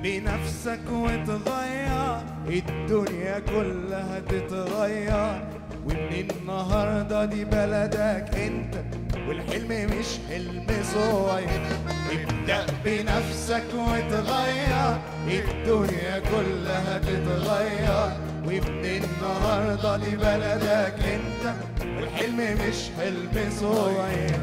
بنفسك وتغير الدنيا كلها تتغير ومن النهاردة دي بلدك انت والحلم مش حلم صغير ابدأ بنفسك وتغير الدنيا كلها تتغير ومن النهاردة دي بلدك انت والحلم مش حلم صغير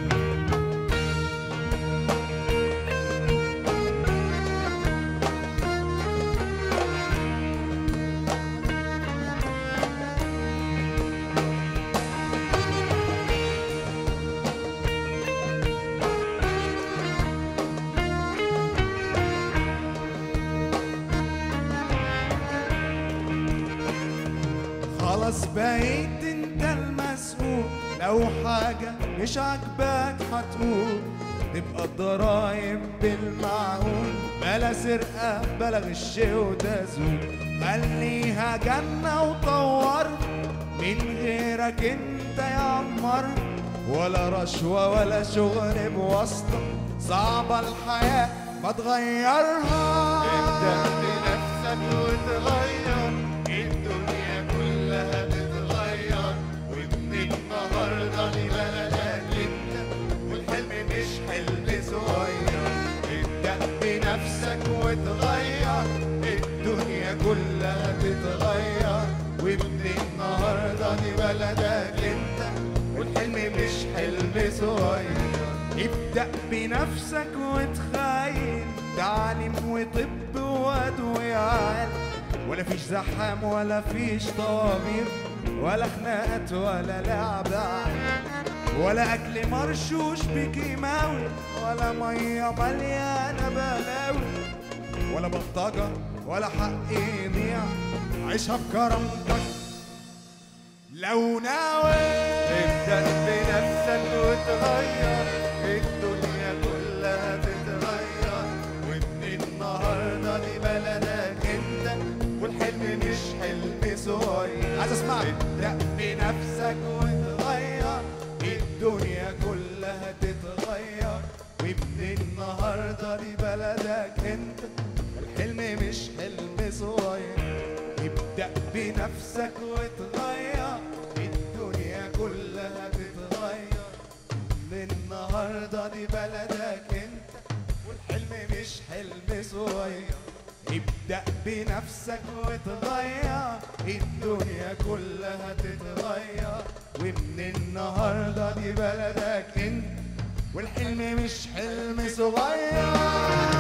خلاص بقيت انت المسؤول لو حاجة مش عاجباك هتقول تبقى الضرايب بالمعقول بلا سرقة بلا غش وتزوير خليها جنة وطور من غيرك انت يعمر ولا رشوة ولا شغل بواسطة صعبة الحياة ما تغيرها ابدأ بنفسك وتغير الدنيا كلها تتغير ومن النهارده دي بلدك انت والحلم مش حلم صغير ابدأ بنفسك وتغير الدنيا كلها تتغير ومن النهارده دي بلدك انت والحلم مش حلم صغير ابدأ بنفسك وتخيل تعليم وطب وأدوية عال ولا فيش زحام ولا فيش طوابير ولا خناقات ولا لعب عال ولا أكل مرشوش بكيماوي ولا مية مليانة بلاوي ولا بلطجة ولا حق يضيع عيشها بكرامتك لو ناوي ابدأ بنفسك وتغير الدنيا كلها تتغير ومن النهارده دي بلدك انت والحلم مش حلم صغير عايز اسمعك ابدأ بنفسك وتغير الدنيا كلها تتغير ومن النهارده دي بلدك انت والحلم مش حلم صغير ابدأ بنفسك وتغير الدنيا كلها تتغير من النهاردة دي بلدك انت والحلم مش حلم صغير ابدأ بنفسك وتغير الدنيا كلها تتغير ومن النهاردة دي بلدك انت والحلم مش حلم صغير